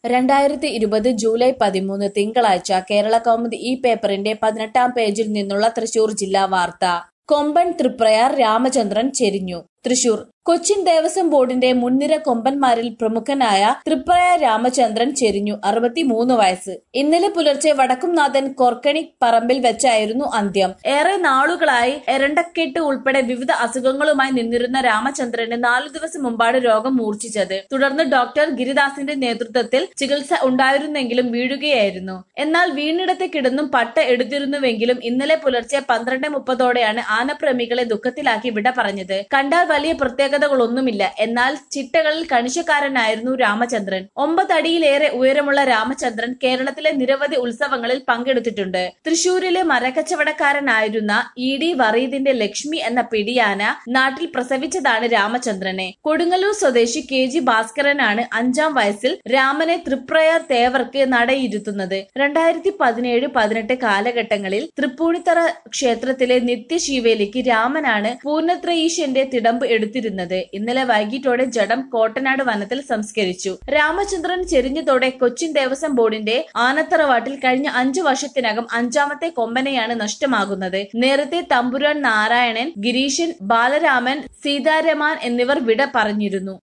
രണ്ടായിരത്തി ഇരുപത് ജൂലൈ പതിമൂന്ന് തിങ്കളാഴ്ച കേരള കൗമുദി ഈ പേപ്പറിന്റെ പതിനെട്ടാം പേജിൽ നിന്നുള്ള തൃശൂർ ജില്ലാ വാർത്ത കൊമ്പൻ തൃപ്രയാർ രാമചന്ദ്രൻ ചെരിഞ്ഞു തൃശൂർ കൊച്ചിൻ ദേവസ്വം ബോർഡിന്റെ മുൻനിര കൊമ്പന്മാരിൽ പ്രമുഖനായ തൃപ്രയാർ രാമചന്ദ്രൻ ചെരിഞ്ഞു അറുപത്തിമൂന്ന് വയസ്സ് ഇന്നലെ പുലർച്ചെ വടക്കുംനാഥൻ കൊർക്കണി പറമ്പിൽ വെച്ചായിരുന്നു അന്ത്യം ഏറെ നാളുകളായി എരണ്ടക്കെട്ട് ഉൾപ്പെടെ വിവിധ അസുഖങ്ങളുമായി നിന്നിരുന്ന രാമചന്ദ്രന് നാലു ദിവസം മുമ്പാണ് രോഗം മൂർച്ഛിച്ചത് തുടർന്ന് ഡോക്ടർ ഗിരിദാസിന്റെ നേതൃത്വത്തിൽ ചികിത്സ ഉണ്ടായിരുന്നെങ്കിലും വീഴുകയായിരുന്നു എന്നാൽ വീണിടത്ത് കിടന്നും പട്ട എടുത്തിരുന്നുവെങ്കിലും ഇന്നലെ പുലർച്ചെ പന്ത്രണ്ട് മുപ്പതോടെയാണ് ആനപ്രേമികളെ ദുഃഖത്തിലാക്കി വിട പറഞ്ഞത് കണ്ടാൽ വലിയ പ്രത്യേകതകളൊന്നുമില്ല എന്നാൽ ചിട്ടകളിൽ കണിശക്കാരനായിരുന്നു രാമചന്ദ്രൻ ഒമ്പതടിയിലേറെ ഉയരമുള്ള രാമചന്ദ്രൻ കേരളത്തിലെ നിരവധി ഉത്സവങ്ങളിൽ പങ്കെടുത്തിട്ടുണ്ട് തൃശൂരിലെ മരക്കച്ചവടക്കാരനായിരുന്ന ഇ ഡി വറീദിന്റെ ലക്ഷ്മി എന്ന പിടിയാന നാട്ടിൽ പ്രസവിച്ചതാണ് രാമചന്ദ്രനെ കൊടുങ്ങല്ലൂർ സ്വദേശി കെ ജി ഭാസ്കരനാണ് അഞ്ചാം വയസ്സിൽ രാമനെ തൃപ്രയാർ തേവർക്ക് നടയിരുത്തുന്നത് രണ്ടായിരത്തി പതിനേഴ് പതിനെട്ട് കാലഘട്ടങ്ങളിൽ തൃപ്പൂണിത്തറ ക്ഷേത്രത്തിലെ നിത്യശീവേലിക്ക് രാമനാണ് പൂർണ്ണത്രയീശന്റെ തിടമ്പ് എടുത്തിരുന്നത് ഇന്നലെ വൈകിട്ടോടെ ജഡം കോട്ടനാട് വനത്തിൽ സംസ്കരിച്ചു രാമചന്ദ്രൻ ചെരിഞ്ഞതോടെ കൊച്ചിൻ ദേവസ്വം ബോർഡിന്റെ ആനത്തറവാട്ടിൽ കഴിഞ്ഞ അഞ്ചു വർഷത്തിനകം അഞ്ചാമത്തെ കൊമ്പനെയാണ് നഷ്ടമാകുന്നത് നേരത്തെ തമ്പുരാൻ നാരായണൻ ഗിരീശൻ ബാലരാമൻ സീതാരമാൻ എന്നിവർ വിട പറഞ്ഞിരുന്നു